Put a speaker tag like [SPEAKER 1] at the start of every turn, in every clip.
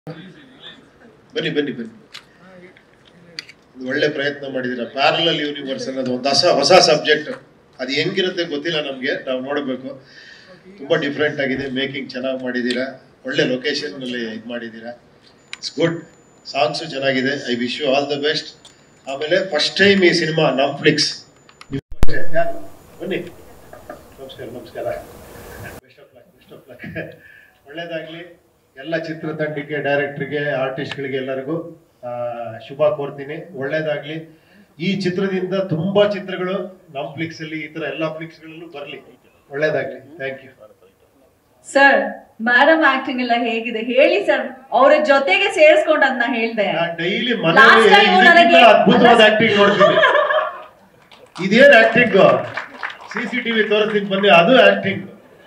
[SPEAKER 1] ಬನ್ನಿ ಬನ್ನಿ ಬನ್ನಿ ಒಂದು ಒಳ್ಳೆ ಪ್ರಯತ್ನ ಮಾಡಿದ್ದೀರಾ ಪ್ಯಾರಲಲ್ ಯೂನಿವರ್ಸ್ ಅನ್ನೋದು ಒಂದು ಹೊಸ ಹೊಸ ಸಬ್ಜೆಕ್ಟ್ ಅದು ಹೆಂಗಿರುತ್ತೆ ಗೊತ್ತಿಲ್ಲ ನಮಗೆ ನಾವು ನೋಡಬೇಕು ತುಂಬ ಡಿಫ್ರೆಂಟ್ ಆಗಿದೆ ಮೇಕಿಂಗ್ ಚೆನ್ನಾಗಿ ಮಾಡಿದ್ದೀರಾ ಒಳ್ಳೆ ಲೊಕೇಶನ್ ಅಲ್ಲಿ ಇದು ಮಾಡಿದ್ದೀರಾ ಇಟ್ಸ್ ಗುಡ್ ಸಾಂಗ್ಸು ಚೆನ್ನಾಗಿದೆ I wish you all the best ಆಮೇಲೆ ಫಸ್ಟ್ ಟೈಮ್ ಈ ಸಿನಿಮಾ ನಮ್ಫ್ಲಿಕ್ಸ್ ಬನ್ನಿ ನಮಸ್ಕಾರ ನಮಸ್ಕಾರ best of luck best of luck ಒಳ್ಳೇದಾಗ್ಲಿ ಎಲ್ಲ ಚಿತ್ರತಂಡಕ್ಕೆ ಡೈರೆಕ್ಟರ್ಗೆ ಆರ್ಟಿಸ್ಟ್ಗಳಿಗೆ ಎಲ್ಲರಿಗೂ ಆ, ಶುಭ ಕೋರ್ತೀನಿ ಒಳ್ಳೇದಾಗ್ಲಿ ಈ ಚಿತ್ರದಿಂದ ತುಂಬಾ ಚಿತ್ರಗಳು ನಮ್ಮ ಫ್ಲಿಕ್ಸ್ ಅಲ್ಲಿ ಈ ತರ ಎಲ್ಲ ಫ್ಲಿಕ್ಸ್ ಗಳಲ್ಲೂ ಬರ್ಲಿ ಒಳ್ಳೇದಾಗ್ಲಿ thank you
[SPEAKER 2] sir madam acting ಎಲ್ಲ ಹೇಗಿದೆ ಹೇಳಿ ಸರ್ ಅವ್ರ ಜೊತೆಗೆ ಸೇರಿಸ್ಕೊಂಡು ಅದನ್ನ ಹೇಳ್ದೆ
[SPEAKER 1] ನಾನ್ ಡೈಲಿ
[SPEAKER 2] Last time
[SPEAKER 1] ಮನೆಯಲ್ಲಿ
[SPEAKER 2] ನನಗೆ-
[SPEAKER 1] ಅದ್ಭುತವಾದ ಆಕ್ಟಿಂಗ್ ನೋಡ್ತೀನಿ ಇದೇನ್ ಆಕ್ಟಿಂಗ್ ಸಿ ಸಿ ಟಿವಿ ತೋರಿಸ್ತೀನಿ ಬನ್ನಿ ಅದು ಆಕ್ಟಿಂಗ್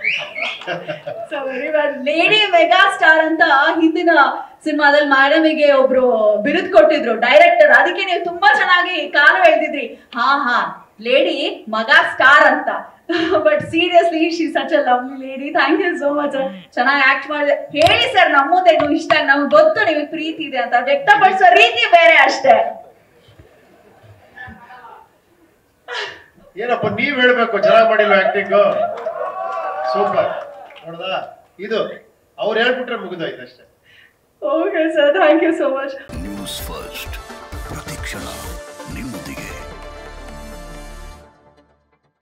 [SPEAKER 2] ಲೇಡಿ ಮೆಗಾ ಸ್ಟಾರ್ ಅಂತ ಹಿಂದಿನ ಸಿನಿಮಾದಲ್ಲಿ ಮೇಡಮಿಗೆ ಒಬ್ರು ಬಿರುದು ಕೊಟ್ಟಿದ್ರು ಡೈರೆಕ್ಟರ್ ಅದಕ್ಕೆ ನೀವು ತುಂಬಾ ಚೆನ್ನಾಗಿ ಕಾಲು ಎಳ್ದಿದ್ರಿ ಹಾ ಹಾ ಲೇಡಿ ಮಗ ಸ್ಟಾರ್ ಅಂತ but seriously she such a lovely lady thank you so much ಚೆನ್ನಾಗಿ ಆಕ್ಟ್ ಮಾಡಿದೆ ಹೇಳಿ ಸರ್ ನಮ್ಮ ಮುಂದೆ ನೀವು ಇಷ್ಟ ನಮ್ಗೆ ಗೊತ್ತು ನಿಮಗೆ ಪ್ರೀತಿ ಇದೆ ಅಂತ ವ್ಯಕ್ತಪಡಿಸೋ ರೀತಿ ಬೇರೆ ಅಷ್ಟೇ
[SPEAKER 1] ಏನಪ್ಪ ನೀವ್ ಹೇಳ್ಬೇಕು ಚೆನ್ನಾಗಿ ಮಾಡಿಲ್ವ ಆಕ್ಟಿಂಗ್ ಸೂಪರ್ ನೋಡ್ದಾ ಇದು ಅವ್ರು ಹೇಳ್ಬಿಟ್ರೆ ಮುಗಿದೋಯ್ತು ಅಷ್ಟೇ
[SPEAKER 2] okay sir thank you so much
[SPEAKER 3] news first ಪ್ರತಿಕ್ಷಣ